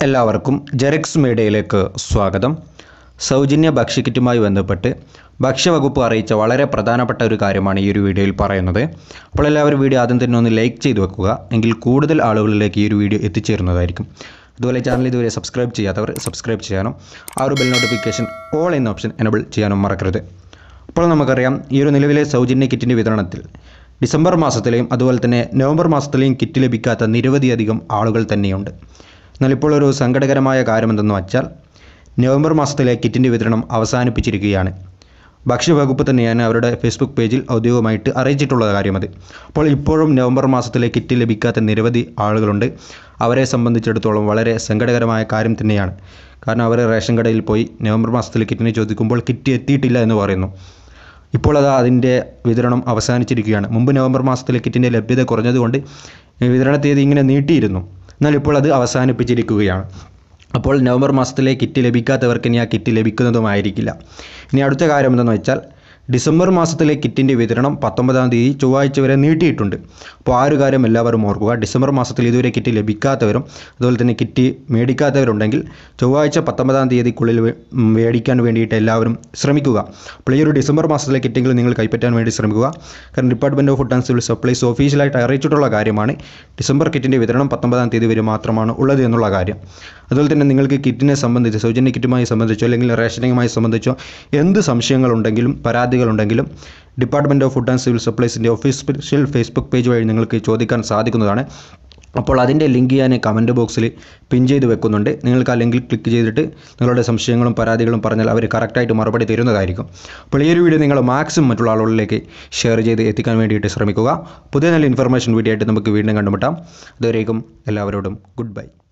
എല്ലാവർക്കും ജെറിക്സ് മീഡിയയിലേക്ക് സ്വാഗതം സൗജന്യ ഭക്ഷ്യക്കിറ്റുമായി ബന്ധപ്പെട്ട് ഭക്ഷ്യവകുപ്പ് അറിയിച്ച വളരെ പ്രധാനപ്പെട്ട ഒരു കാര്യമാണ് ഈ ഒരു വീഡിയോയിൽ പറയുന്നത് അപ്പോൾ എല്ലാവരും വീഡിയോ ആദ്യം തന്നെ ഒന്ന് ലൈക്ക് ചെയ്ത് വെക്കുക എങ്കിൽ കൂടുതൽ ആളുകളിലേക്ക് ഈ ഒരു വീഡിയോ എത്തിച്ചേരുന്നതായിരിക്കും അതുപോലെ ചാനൽ ഇതുവരെ സബ്സ്ക്രൈബ് ചെയ്യാത്തവർ സബ്സ്ക്രൈബ് ചെയ്യാനും ആ ഒരു ബെൽ നോട്ടിഫിക്കേഷൻ ഓൾ എന്ന ഓപ്ഷൻ എനബിൾ ചെയ്യാനും മറക്കരുത് അപ്പോൾ നമുക്കറിയാം ഈ ഒരു നിലവിലെ സൗജന്യ കിറ്റിൻ്റെ വിതരണത്തിൽ ഡിസംബർ മാസത്തിലെയും അതുപോലെ തന്നെ നവംബർ മാസത്തിലെയും കിറ്റ് ലഭിക്കാത്ത നിരവധിയധികം ആളുകൾ തന്നെയുണ്ട് എന്നാൽ ഇപ്പോൾ ഒരു സങ്കടകരമായ കാര്യം എന്തെന്ന് വച്ചാൽ നവംബർ മാസത്തിലെ കിറ്റിൻ്റെ വിതരണം അവസാനിപ്പിച്ചിരിക്കുകയാണ് ഭക്ഷ്യവകുപ്പ് തന്നെയാണ് അവരുടെ ഫേസ്ബുക്ക് പേജിൽ ഔദ്യോഗികമായിട്ട് അറിയിച്ചിട്ടുള്ള കാര്യമത് അപ്പോൾ ഇപ്പോഴും നവംബർ മാസത്തിലെ കിറ്റ് ലഭിക്കാത്ത നിരവധി ആളുകളുണ്ട് അവരെ സംബന്ധിച്ചിടത്തോളം വളരെ സങ്കടകരമായ കാര്യം തന്നെയാണ് കാരണം അവർ റേഷൻ കടയിൽ പോയി നവംബർ മാസത്തിലെ കിറ്റിനെ ചോദിക്കുമ്പോൾ കിറ്റ് എത്തിയിട്ടില്ല എന്ന് പറയുന്നു ഇപ്പോൾ അത് അതിൻ്റെ വിതരണം അവസാനിച്ചിരിക്കുകയാണ് മുമ്പ് നവംബർ മാസത്തിലെ കിറ്റിൻ്റെ ലഭ്യത കുറഞ്ഞതുകൊണ്ട് ഈ വിതരണ തീയതി ഇങ്ങനെ നീട്ടിയിരുന്നു എന്നാൽ ഇപ്പോൾ അത് അവസാനിപ്പിച്ചിരിക്കുകയാണ് അപ്പോൾ നവംബർ മാസത്തിലെ കിറ്റ് ലഭിക്കാത്തവർക്ക് ഇനി ആ കിറ്റ് ലഭിക്കുന്നതുമായിരിക്കില്ല ഇനി അടുത്ത കാര്യം എന്തെന്ന് വെച്ചാൽ ഡിസംബർ മാസത്തിലെ കിറ്റിൻ്റെ വിതരണം പത്തൊമ്പതാം തീയതി ചൊവ്വാഴ്ച വരെ നീട്ടിയിട്ടുണ്ട് അപ്പോൾ ആ ഒരു കാര്യം എല്ലാവരും ഓർക്കുക ഡിസംബർ മാസത്തിൽ ഇതുവരെ കിറ്റ് ലഭിക്കാത്തവരും അതുപോലെ തന്നെ കിറ്റ് മേടിക്കാത്തവരുണ്ടെങ്കിൽ ചൊവ്വാഴ്ച പത്തൊമ്പതാം തീയതിക്കുള്ളിൽ വേ- ഉം, മേടിക്കാൻ വേണ്ടിയിട്ട് എല്ലാവരും ശ്രമിക്കുക അപ്പോൾ ഈ ഒരു ഡിസംബർ മാസത്തിലെ കിറ്റെങ്കിലും നിങ്ങൾ കൈപ്പറ്റാൻ വേണ്ടി ശ്രമിക്കുക കാരണം department of food and civil supplies ഒഫീഷ്യലായിട്ട് അറിയിച്ചിട്ടുള്ള കാര്യമാണ് ഡിസംബർ കിറ്റിൻ്റെ വിതരണം പത്തൊമ്പതാം തീയതി വരെ മാത്രമാണ് ഉള്ളത് എന്നുള്ള കാര്യം അതുപോലെ തന്നെ നിങ്ങൾക്ക് കിറ്റിനെ സംബന്ധിച്ച് സൗജന്യ കിറ്റുമായി സംബന്ധിച്ചോ അല്ലെങ്കിൽ റേഷനിങ്ങുമായി സംബന്ധിച്ചോ എന്ത് സംശയങ്ങളുണ്ടെങ്കിലും പരാതികളുണ്ടെങ്കിലും department of food and civil സപ്ലൈസിൻ്റെ ഒഫീഷ്യൽ ഫേസ്ബുക്ക് പേജ് വഴി നിങ്ങൾക്ക് ചോദിക്കാൻ സാധിക്കുന്നതാണ് അപ്പോൾ അതിൻ്റെ ലിങ്ക് ഞാൻ കമൻറ്റ് ബോക്സിൽ പിൻ ചെയ്ത് വെക്കുന്നുണ്ട് നിങ്ങൾക്ക് ആ ലിങ്കിൽ ക്ലിക്ക് ചെയ്തിട്ട് നിങ്ങളുടെ സംശയങ്ങളും പരാതികളും പറഞ്ഞാൽ അവർ കറക്റ്റായിട്ട് മറുപടി തരുന്നതായിരിക്കും അപ്പോൾ ഈ ഒരു വീഡിയോ നിങ്ങൾ മാക്സിമം മറ്റുള്ള ആളുകളിലേക്ക് ഷെയർ ചെയ്ത് എത്തിക്കാൻ വേണ്ടിയിട്ട് ശ്രമിക്കുക പുതിയ നല്ല ഇൻഫർമേഷൻ വീഡിയോ ആയിട്ട് നമുക്ക് വീണ്ടും കണ്ടുമുട്ടാം അതുവരേക്കും എല്ലാവരോടും ഗുഡ് ബൈ